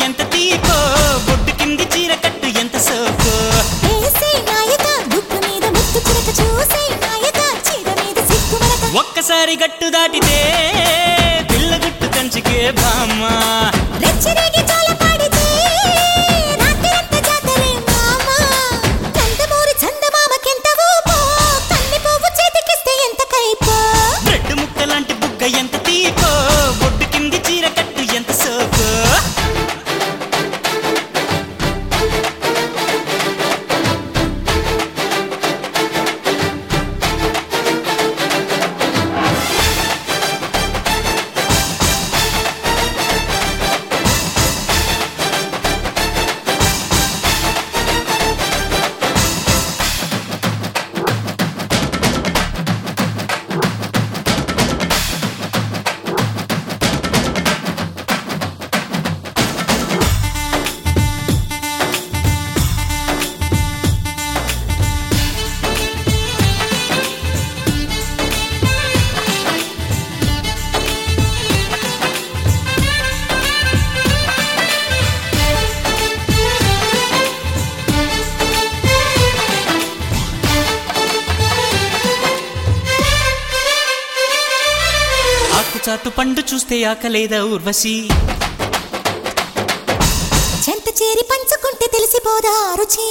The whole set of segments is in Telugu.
ఎంత తీపో బొట్టు కింది చీర కట్టు ఎంత సోకో వేసే నాయక గుట్టు మీద ముత్తు చిరక చూసే నాయక చీర మీద సిగ్గు మరక ఒక్కసారి గట్టు దాటితే పిల్ల గుట్టు కంచికే బామ్మ రెచ్చరేగి జోల పాడితే రాత్రంతా జాతరే మామ కందమూరి చందమామకెంత ఊపో కన్ని పువ్వు చేతికిస్తే ఎంత కైపో బ్రెడ్ ముక్క లాంటి బుగ్గ ఎంత తీపో బొట్టు కింది చీర కట్టు ఎంత సోకో ఆకుచాటు పండు చూస్తే ఆకలేదా ఊర్వశి చెంత చేరి పంచుకుంటే తెలిసిపోదా రుచి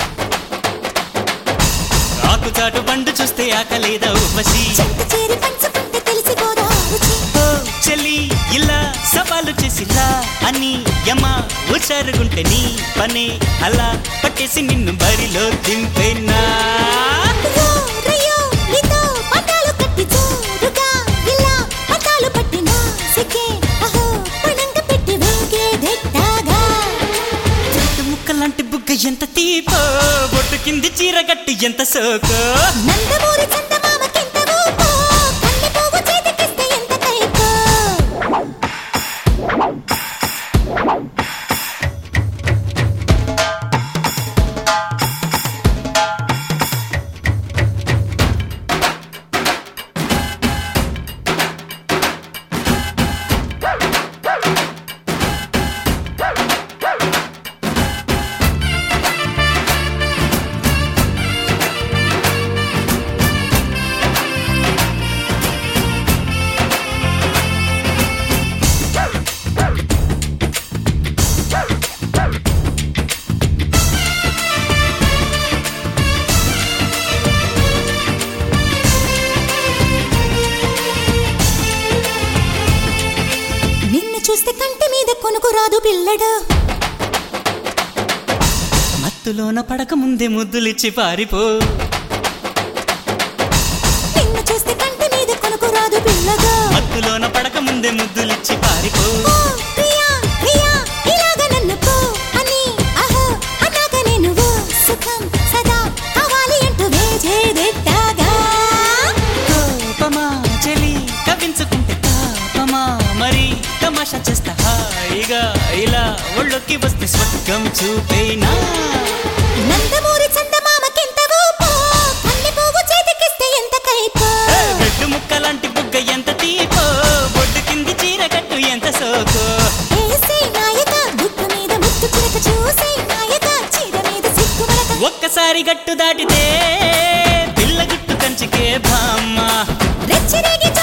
ఆకుచాటు పండు చూస్తే ఆకలేదా ఊర్వశి చెంత చేరి పంచుకుంటే తెలిసిపోదా రుచి ఓ చెల్లి ఇలా సవాలు చేసిలా అని యమ ఉచారుగుంటే నీ పనే అలా పట్టేసి నిన్ను బరిలో దింపేనా రో, రయ్యో, నీతో పట్టాలు కట్టి జోరుగా ఇలా పట్టాలు పట్టిన సిక్కే అహో పణంగ పెట్టి వేగేదెట్టాగా చెట్టు ముక్కలాంటి బుగ్గ ఎంత తీపో బొట్టు కింది చీర గట్టు ఎంత సోకో నందమూరి చందమామకెంత ఊపో కన్ని పువ్వు చేతికిస్తే ఎంత కైపో నిన్ను చూస్తే కంటి మీద కొనుకు రాదు పిల్లడు మత్తులోన పడక ముందే ముద్దులిచ్చి పారిపో నిన్ను చూస్తే కంటి మీద కొనుకు రాదు పిల్లగా మత్తులోన పడక ముందే ముద్దులిచ్చి పారిపో ఓ ప్రియా ప్రియా ఇలాగ నన్ను పో అని అహో అన్నాక నేను ఓ సుఖం సదా కావాలి అంటూ వేజేదెట్టాగా కోపమా చెలి కవించుకుంటే తాపమా మరి తమాషా చేస్తా హాయిగా ఇలా ఒళ్ళొక్కి వస్తే స్వర్గం చూపేనా నందమూరి చందమామకెంత ఊపో కన్ని పువ్వు చేతికిస్తే ఎంత కైపో రెడ్డు ముక్కలాంటి బుగ్గ ఎంత తీపో బొడ్డు కింది చీర కట్టు ఎంత సోకో ఏసే నాయక గుట్టు మీద ముత్తు చిరక చూసే నాయక చీర మీద సిగ్గు మరక ఒక్కసారి గట్టు దాటితే పిల్ల గుట్టు కంచికే బామ్మ రెచ్చరేగి